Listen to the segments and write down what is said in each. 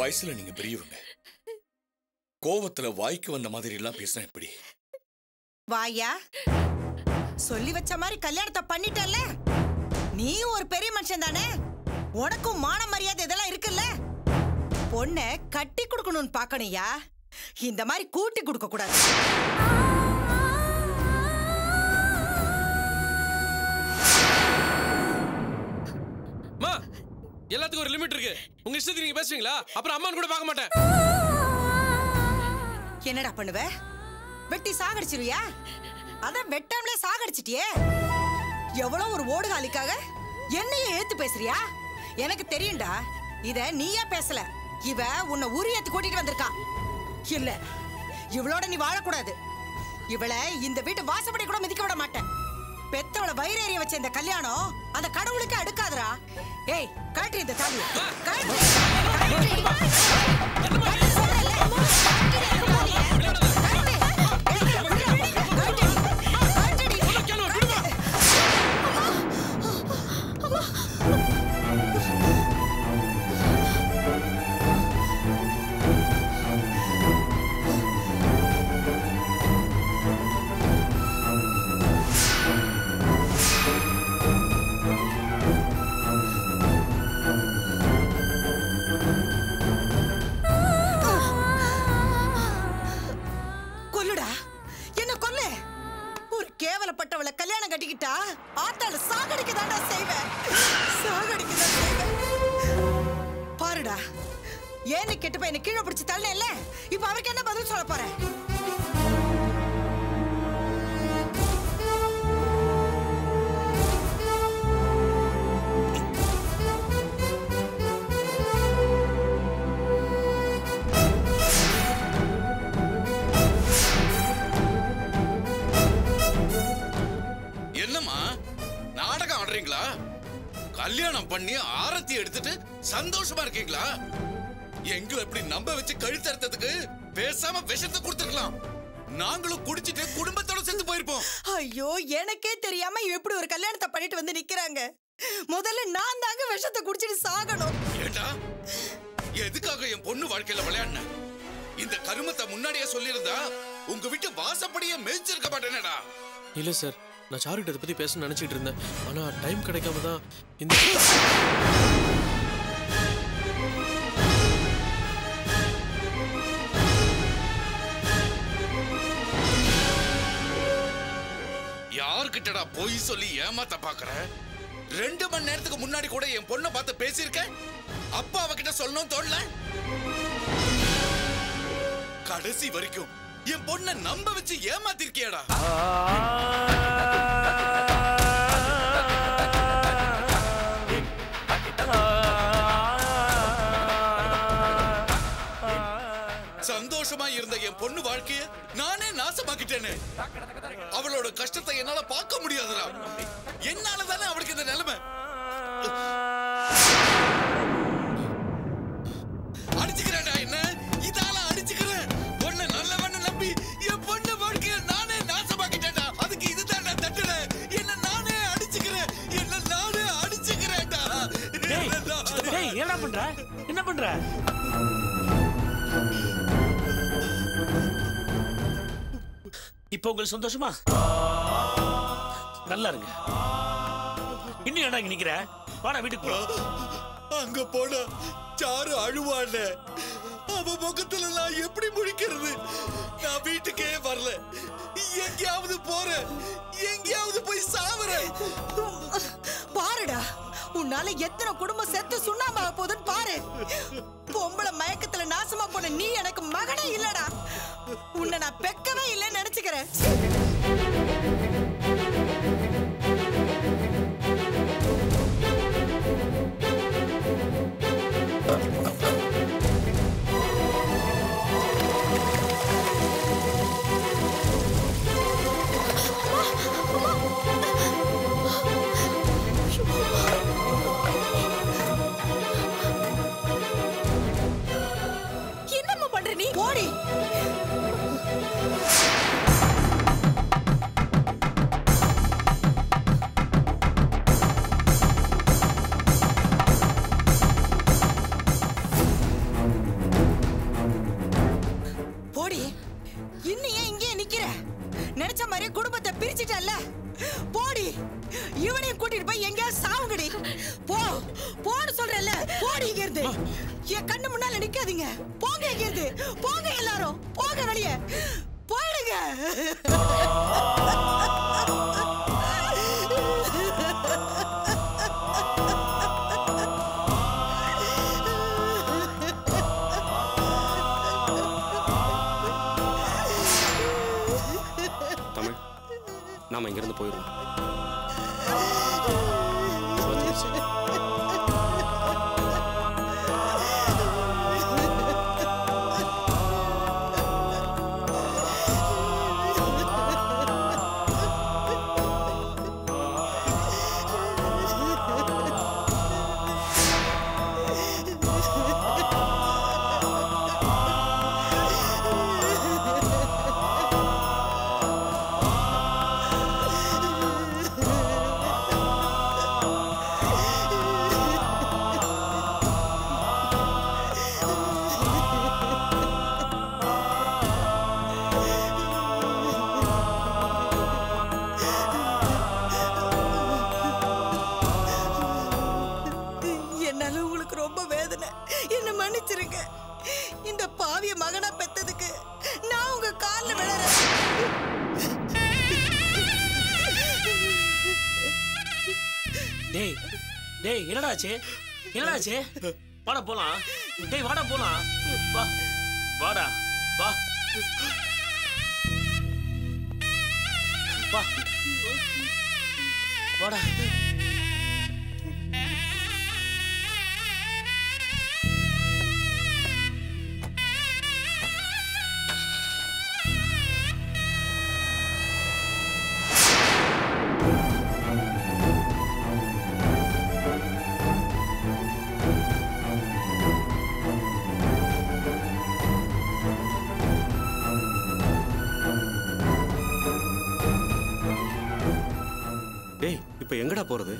வயசுல நீங்க பெரியவங்க கோவத்துல வாய்க்கு வந்த மாதிரி எல்லாம் பேசினா எப்படி வாயா சொல்லி வச்ச மாதிரி கல்யாணத்தை பண்ணிட்டல்ல நீயும் ஒரு பெரிய மனுஷன் தானே உனக்கும் மான மரியாதை இதெல்லாம் இருக்குல்ல பொண்ணை கட்டி கொடுக்கணும்னு பாக்கணும்யா இந்த மாதிரி கூட்டி கொடுக்க கூடாது அம்மா எல்லாத்துக்கும் ஒரு லிமிட் இருக்கு உங்க இஷ்டத்துக்கு நீங்க பேசுவீங்களா அப்புறம் அம்மான்னு கூட பார்க்க மாட்டேன் என்னடா பண்ணுவ வெட்டி சாகடிச்சிருவியா அதான் வெட்டாமலே சாகடிச்சிட்டியே எவ்வளவு ஒரு ஓடுகாலிக்காக என்னையே ஏத்து பேசுறியா எனக்கு தெரியும்டா இத நீயா பேசல இவ உன்னை உரி ஏத்து கூட்டிட்டு வந்திருக்கா இல்ல இவளோட நீ வாழக்கூடாது இவளை இந்த வீட்டு வாசப்படி கூட மிதிக்க விட மாட்டேன் பெத்தவள வயிறேறிய வச்ச இந்த கல்யாணம் அந்த கடவுளுக்கு அடுக்காதுடா ஏய் கழட்டி இந்த தாலி கழட்டி கழட்டி. கழட்டி சொல்றேன்ல. கழட்டி இந்த தாலியை. கழட்டி. ஏய், விடு. கழட்டி. கழட்டிடி. கழட்டி. கொல்லுடா என்ன கொல்லு ஒரு கேவலப்பட்டவளை கல்யாணம் கட்டிக்கிட்டா ஆத்தால சாகடிக்க தாண்டா செய்வேன் சாகடிக்க தான் செய்வேன் பாருடா ஏன்னு கெட்டு போய் என்ன கீழே பிடிச்சு தள்ளல இப்ப அவருக்கு என்ன பதில் சொல்ல போற என்னம்மா நாடகம் ஆடுறீங்களா கல்யாணம் பண்ணி ஆரத்தி எடுத்துட்டு சந்தோஷமா இருக்கீங்களா எங்களை இப்படி நம்ப வச்சு கழுத்தறுத்ததுக்கு பேசாம விஷத்தை கொடுத்துருக்கலாம் நாங்களும் குடிச்சிட்டு குடும்பத்தோட செத்து போயிருப்போம் ஐயோ எனக்கே தெரியாம எப்படி ஒரு கல்யாணத்தை பண்ணிட்டு வந்து நிக்கிறாங்க முதல்ல நான் தாங்க விஷத்தை குடிச்சிட்டு சாகணும் ஏண்டா எதுக்காக என் பொண்ணு வாழ்க்கையில விளையாடின இந்த கருமத்தை முன்னாடியே சொல்லியிருந்தா உங்க வீட்டு வாசப்படியே மேய்ச்சிருக்க மாட்டேனடா இல்ல சார் நான் சாருகிட்ட இதை பத்தி பேசணும்னு நினைச்சிட்டு இருந்தேன் ஆனா டைம் கிடைக்காம தான் இந்த யார்கிட்டடா பொய் சொல்லி ஏமாத்த பாக்குற ரெண்டு மணி நேரத்துக்கு முன்னாடி கூட என் பொண்ணை பார்த்து பேசியிருக்க அப்பா அவகிட்ட சொல்லணும் தோணல கடைசி வரைக்கும் என் பொண்ணை நம்ப வச்சு ஏமாத்திருக்கியடா சந்தோஷமா இருந்த என் பொண்ணு வாழ்க்கைய நானே நாசமாக்கிட்டேனே அவளோட கஷ்டத்தை என்னால பார்க்க முடியாதுடா என்னால தானே அவளுக்கு இந்த நிலைமை அடிச்சுக்கிறேன்டா என்ன இதால அடிச்சுக்கிறேன் பொண்ணு நல்லவன்னு நம்பி என் பொண்ணு வாழ்க்கைய நானே நாசமாக்கிட்டேன்டா அதுக்கு இதுதான் நான் தட்டுறேன் என்ன நானே அடிச்சுக்கிறேன் என்ன நானே அடிச்சுக்கிறேன்டா டேய் என்ன நானே- டேய் என்னடா பண்ற என்ன பண்ற இப்போ உங்களுக்கு சந்தோஷமா நல்லா இருங்க இன்னும் ஏன்டா இங்க நிக்கிற வாடா வீட்டுக்கு போலாம் அங்க போனா சாரு அழுவான அவ முகத்துல நான் எப்படி முடிக்கிறது நான் வீட்டுக்கே வரல எங்கேயாவது போறேன் எங்கேயாவது போய் சாவறேன் பாருடா உன்னால எத்தனை குடும்பம் செத்து சுண்ணாம போகுதுன்னு பாரு பொம்பளை மயக்கத்துல நாசமா போன நீ எனக்கு மகனே இல்லடா உன்னை நான் பெக்கவே இல்லைன்னு நினைச்சுக்கிறேன் என்னம்மா பண்ற நீ ஓடி கூட்டிட்டு போய் எங்கேயாவது சாவுங்கடி போ போன்னு சொல்றேன்ல போடி இங்க இருந்து என் கண்ணு முன்னால நிக்காதீங்க போங்க இங்க இருந்து போங்க எல்லாரும் போங்க வெளியே போயிடுங்க தமிழ் நாம இங்கிருந்து போயிடுவோம் என்னால உங்களுக்கு ரொம்ப வேதனை என்ன மன்னிச்சிருங்க இந்த பாவிய மகனா பெத்ததுக்கு நான் உங்க கால்ல விழறேன் டேய் டேய் என்னடாச்சு என்னடாச்சு வாடா போலாம் டேய் வாடா போலாம் வா வாடா வா வா வாடா டேய் இப்போ எங்கடா போறது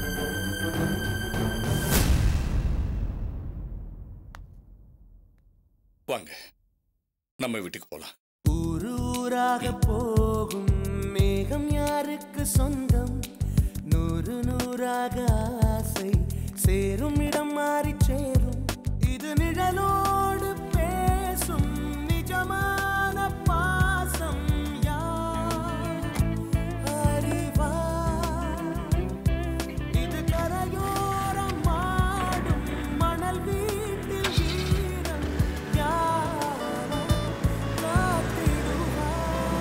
வாங்க நம்ம வீட்டுக்கு போலாம் ஊரூராக போகும் மேகம் யாருக்கு சொந்தம் நூறு நூறாக ஆசை சேரும் இடம் மாறி சேரும் இது நிழலோடு பேசும் நிஜமான பாசம் யார் அறிவார் இது கரையோரம் மாடும் மணல் வீட்டில் வீரம் யாரோ காத்திடுவார்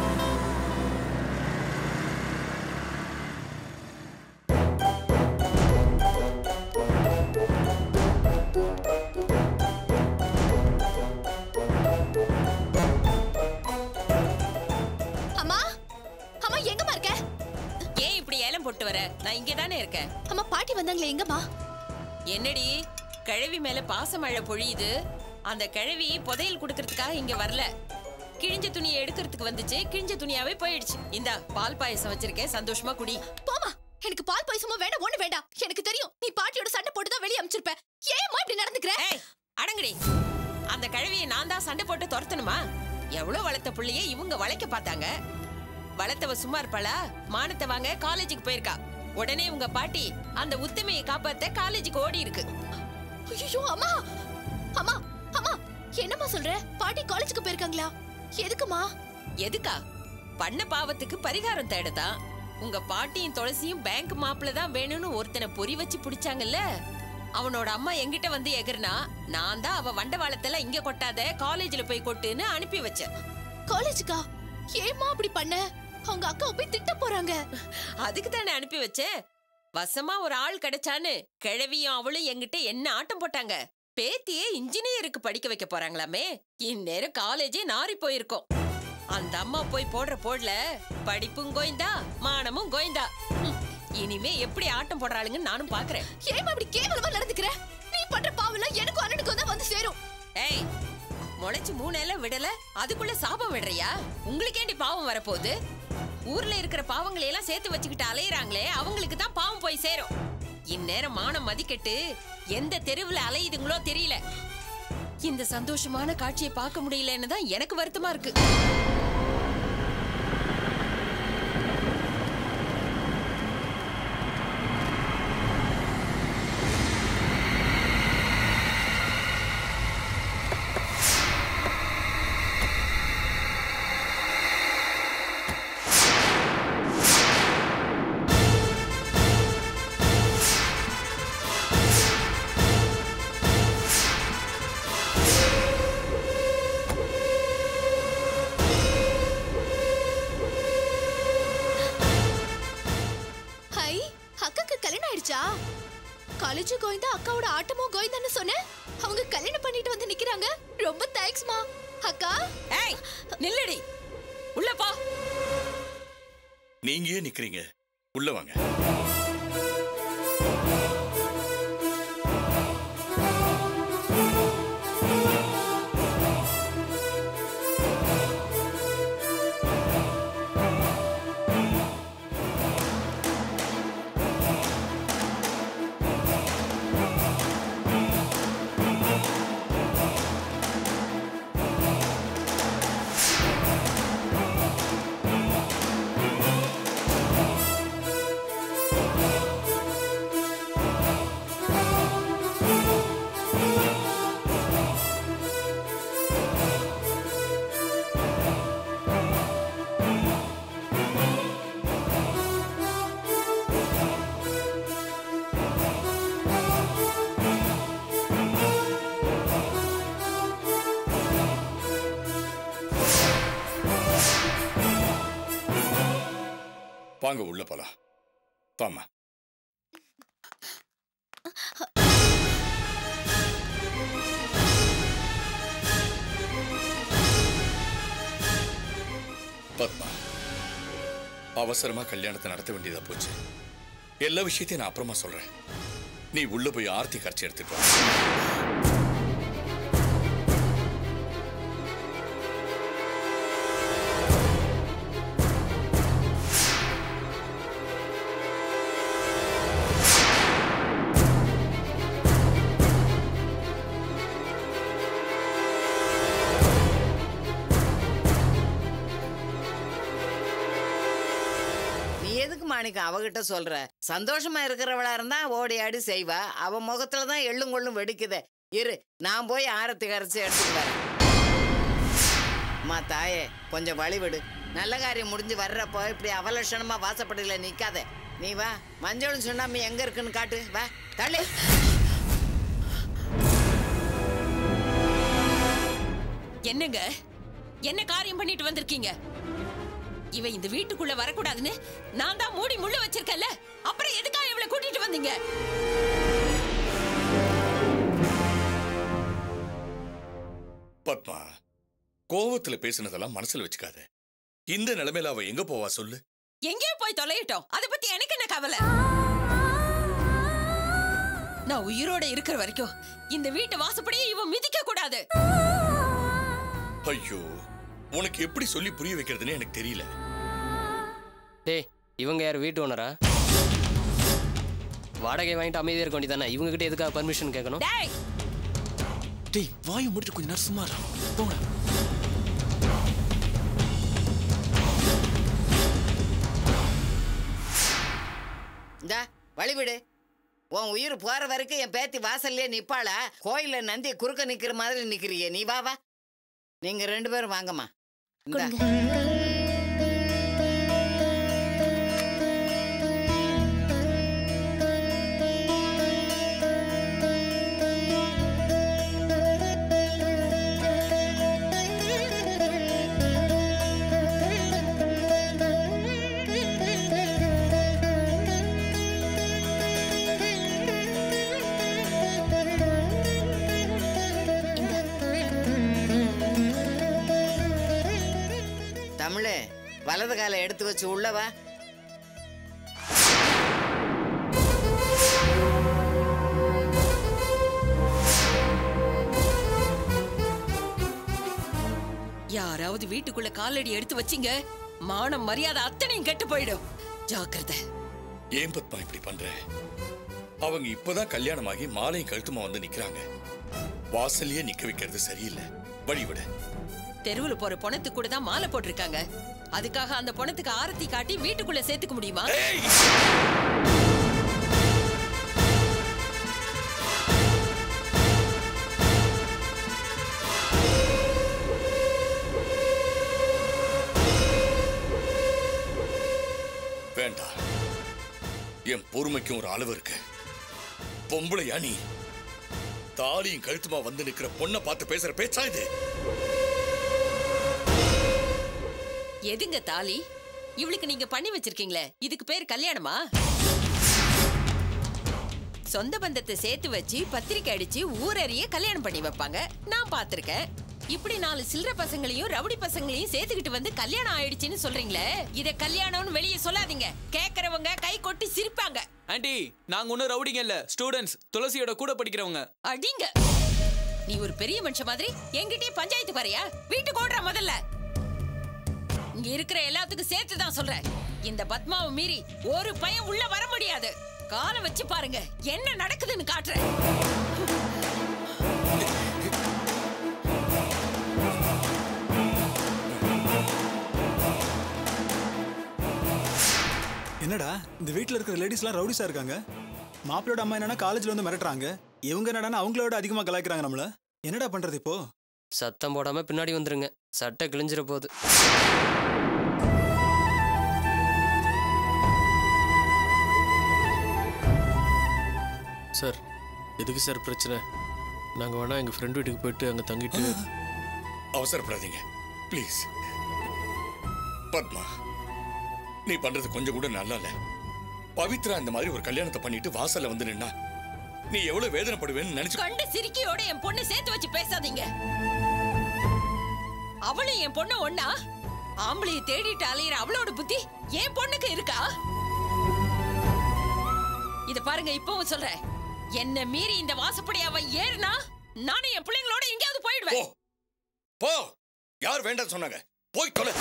அம்மா அம்மா எங்கம்மா இருக்க ஏன் இப்படி ஏலம் போட்டு வர நான் இங்கே தானே இருக்கேன் அம்மா பாட்டி வந்தாங்களே எங்கம்மா என்னடி கிழவி மேல பாசமழை பொழியுது அந்த கிழவி புதையல் கொடுக்கறதுக்காக இங்க வரல கிழிஞ்ச துணியை எடுக்கிறதுக்கு வந்துச்சு கிழிஞ்ச துணியாவே போயிடுச்சு இந்தா பால் பாயசம் வச்சிருக்கேன் சந்தோஷமா குடி போமா எனக்கு பால் பாயசமா வேண்டாம் ஒண்ணு வேண்டாம் எனக்கு தெரியும் நீ பாட்டியோட சண்டை போட்டு தான் வெளியே அமிச்சிருப்ப ஏம்மா இப்படி நடந்துக்கிற ஏய் அடங்குடி அந்த கிழவியை நான் தான் சண்டை போட்டு துரத்தணுமா எவ்வளவு வளர்த்த புள்ளைய இவங்க வளைக்க பார்த்தாங்க வளர்த்தவ சும்மா இருப்பாளா மானத்தை வாங்க காலேஜுக்கு போயிருக்கா உடனே உங்க பாட்டி அந்த உத்தமையை காப்பாத்த காலேஜுக்கு ஓடி இருக்கு ஐயோ அம்மா அம்மா அம்மா என்னம்மா சொல்ற பாட்டி காலேஜுக்கு போயிருக்காங்களா எதுக்குமா எதுக்கா பண்ண பாவத்துக்கு பரிகாரம் தேடதான் உங்க பாட்டியும் துளசியும் பேங்க் மாப்பிள்ள தான் வேணும்னு ஒருத்தனை பொறி வச்சு பிடிச்சாங்கல்ல அவனோட அம்மா என்கிட்ட வந்து எகர்னா நான் தான் அவ வண்டவாளத்துல இங்க கொட்டாத காலேஜ்ல போய் கொட்டுன்னு அனுப்பி வச்சேன் காலேஜுக்கா ஏம்மா அப்படி பண்ண அவங்க அக்காவை போய் திட்ட போறாங்க அதுக்கு தானே அனுப்பி வச்சேன் வசமா ஒரு ஆள் கிடைச்சான்னு கிழவியும் அவளும் என்கிட்ட என்ன ஆட்டம் போட்டாங்க பேத்தியே இன்ஜினியருக்கு படிக்க வைக்க போறாங்களாமே இந்நேரம் காலேஜே நாரி போயிருக்கோம் அந்த அம்மா போய் போடுற போடல படிப்பும் கோயந்தா மானமும் கோயந்தா ஹம், இனிமே எப்படி ஆட்டம் போடுறாளுங்கன்னு நானும் பாக்குறேன் ஏம்மா இப்படி கேவலமா நடந்துக்கிற நீ பண்ற பாவெல்லாம் எனக்கும் அண்ணனுக்கும் தான் வந்து சேரும் ஏய் முளைச்சு மூணேல விடல அதுக்குள்ள சாபம் விடுறியா உங்களுக்கேண்டி பாவம் வரப்போகுது ஊர்ல இருக்கிற பாவங்களை எல்லாம் சேர்த்து வச்சுக்கிட்டு அலையுறாங்களே அவங்களுக்கு தான் பாவம் போய் சேரும் இந்நேரம் மானம் மதிக்கட்டு எந்த தெருவுல அலையுதுங்களோ தெரியல இந்த சந்தோஷமான காட்சியை பார்க்க முடியலன்னு தான் எனக்கு வருத்தமா இருக்கு காலேஜ் கோயந்தா அக்காவோட ஆட்டமும் கோயந்தான்னு சொன்னேன் அவங்க கல்யாணம் பண்ணிட்டு வந்து நிக்கிறாங்க ரொம்ப தேங்க்ஸ்மா அக்கா ஏய் நில்லுடி உள்ள போ நீங்க ஏன் நிக்கிறீங்க உள்ள வாங்க வாங்க உள்ள போலாம் வாமா பத்மா அவசரமா கல்யாணத்தை நடத்த வேண்டியதா போச்சு எல்லா விஷயத்தையும் நான் அப்புறமா சொல்றேன் நீ உள்ள போய் ஆர்த்தி கரைச்சி எடுத்துட்டு வா நீ எதுக்கு மாணிக்கம் அவகிட்ட சொல்ற சந்தோஷமா இருக்கிறவளா இருந்தா ஓடி ஆடி செய்வா அவ முகத்துல தான் எள்ளும் கொள்ளும் வெடிக்குதே இரு நான் போய் ஆரத்தி கரைச்சி எடுத்துட்டு வரேன் அம்மா தாயே கொஞ்சம் வழி விடு நல்ல காரியம் முடிஞ்சு வர்றப்போ இப்படி அவலட்சணமா வாசப்படியில நிக்காத நீ வா மஞ்சளும் சுண்ணாம்பு எங்க இருக்குன்னு காட்டு வா தள்ளி என்னங்க என்ன காரியம் பண்ணிட்டு வந்திருக்கீங்க இவ இந்த வீட்டுக்குள்ள வரக்கூடாதுன்னு நான் தான் மூடி முள்ள வச்சிருக்கேன்ல அப்புறம் எதுக்காக இவளை கூட்டிட்டு வந்தீங்க பத்மா கோவத்துல பேசுனதெல்லாம் மனசுல வச்சுக்காத இந்த நிலைமையில அவ எங்க போவா சொல்லு எங்கேயோ போய் தொலையட்டும் அதை பத்தி எனக்கு என்ன கவலை நான் உயிரோட இருக்கிற வரைக்கும் இந்த வீட்டு வாசப்படியே இவன் மிதிக்க கூடாது ஐயோ உனக்கு எப்படி சொல்லி புரிய வைக்கிறதுன்னு எனக்கு தெரியல டேய் இவங்க யார் வீட்டு ஓனரா வாடகை வாங்கிட்டு அமைதியாக இருக்க வேண்டியதானே இவங்க கிட்ட எதுக்காக பர்மிஷன் கேட்கணும் டேய் டேய் வாயை முடிட்டு கொஞ்ச நேரம் சும்மா இரு. போங்க இந்தா வழி விடு உன் உயிர் போற வரைக்கும் என் பேத்தி வாசல்லே நிப்பாளா கோயில்ல நந்தி குறுக்க நிக்கிற மாதிரி நிக்கிறியே நீ வா வா நீங்க ரெண்டு பேரும் வாங்கம்மா இந்தா. தமிழே வலது காலை எடுத்து வச்சு உள்ள வா யாராவது வீட்டுக்குள்ள காலடி எடுத்து வச்சீங்க மானம் மரியாதை அத்தனையும் கெட்டு போயிடும் ஜாக்கிரதை ஏன் பத்மா இப்படி பண்ற அவங்க இப்பதான் கல்யாணமாகி மாலையும் கழுத்துமா வந்து நிக்கிறாங்க வாசல்லயே நிக்க வைக்கிறது சரியில்லை வழி விடு தெருவுல போற பொணத்துக்கு கூட தான் மாலை போட்டிருக்காங்க அதுக்காக அந்த பொணத்துக்கு ஆரத்தி காட்டி வீட்டுக்குள்ள சேர்த்துக்க முடியுமா வேண்டாம் என் பொறுமைக்கும் ஒரு அளவு இருக்கு பொம்பளையா நீ தாலியும் கழுத்துமா வந்து நிக்கிற பொண்ணை பார்த்து பேசுற பேச்சா இது எதுங்க தாலி இவளுக்கு நீங்க பண்ணி வச்சிருக்கீங்களே இதுக்கு பேர் கல்யாணமா சொந்த பந்தத்தை சேர்த்து வச்சு பத்திரிக்கை அடிச்சு ஊரறிய கல்யாணம் பண்ணி வைப்பாங்க நான் பார்த்திருக்கேன் இப்படி நாலு சில்லற பசங்களையும் ரவுடி பசங்களையும் சேர்த்துக்கிட்டு வந்து கல்யாணம் ஆயிடுச்சுன்னு சொல்றீங்களே இத கல்யாணம்னு வெளியே சொல்லாதீங்க கேக்குறவங்க கை கொட்டி சிரிப்பாங்க ஆண்டி நாங்க ஒன்றும் ரவுடிங்க இல்ல ஸ்டூடெண்ட்ஸ் துளசியோட கூட படிக்கிறவங்க அடிங்க நீ ஒரு பெரிய மனுஷன் மாதிரி என்கிட்டயே பஞ்சாயத்து பாரியா வீட்டுக்கு ஓடுற முதல்ல இங்க இருக்கிற எல்லாத்துக்கும் சேர்த்து தான் சொல்றேன் இந்த பத்மாவை மீறி ஒரு பையன் உள்ள வர முடியாது காலை வச்சு பாருங்க என்ன நடக்குதுன்னு காட்டுறேன் என்னடா இந்த வீட்டில் இருக்கிற லேடிஸ்லாம் ரவுடிஸா இருக்காங்க மாப்பிளோட அம்மா என்னன்னா காலேஜ்ல வந்து மிரட்டுறாங்க இவங்க என்னடான்னா அவங்களோட அதிகமாக கலாய்க்கிறாங்க நம்மள என்னடா பண்றது இப்போ சத்தம் போடாம பின்னாடி வந்துருங்க சட்டை கிழிஞ்சிர போகுது சார் எதுக்கு சார் பிரச்சனை நாங்கள் வேணா எங்கள் ஃப்ரெண்ட் வீட்டுக்கு போயிட்டு அங்கே தங்கிட்டு அவசரப்படாதீங்க ப்ளீஸ் பத்மா நீ பண்றது கொஞ்சம் கூட நல்லா இல்ல பவித்ரா இந்த மாதிரி ஒரு கல்யாணத்தை பண்ணிட்டு வாசல்ல வந்து நின்னா நீ எவ்வளவு வேதனைப்படுவேன்னு நினைச்சு கண்டு சிரிக்கியோட என் பொண்ணு சேர்த்து வச்சு பேசாதீங்க அவளும் என் பொண்ணு ஒண்ணா ஆம்பளைய தேடிட்டு அலையிற அவளோட புத்தி என் பொண்ணுக்கு இருக்கா இத பாருங்க இப்பவும் சொல்றேன் என்ன மீறி இந்த வாசப்படி அவன் ஏறுனா நானும் என் பிள்ளைங்களோட எங்கேயாவது போயிடுவேன் போ யார் வேண்டாம் சொன்னாங்க போய் தொலை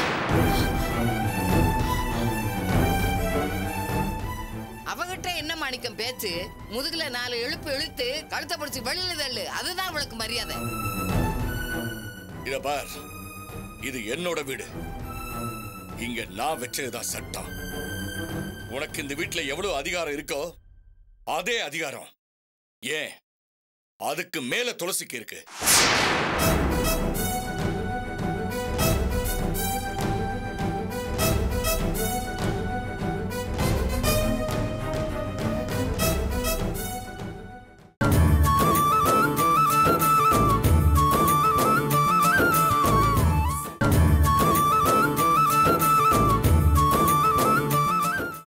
அவகிட்ட என்ன மாணிக்கம் பேச்சு முதுகுல நாலு இழுப்பு இழுத்து கழுத்தை பிடிச்சி வெளியில தள்ளு அதுதான் அவளுக்கு மரியாதை இத பார் இது என்னோட வீடு இங்க நான் வச்சதுதான் சட்டம் உனக்கு இந்த வீட்ல எவ்வளவு அதிகாரம் இருக்கோ அதே அதிகாரம் ஏன் அதுக்கு மேல துளசிக்கு இருக்கு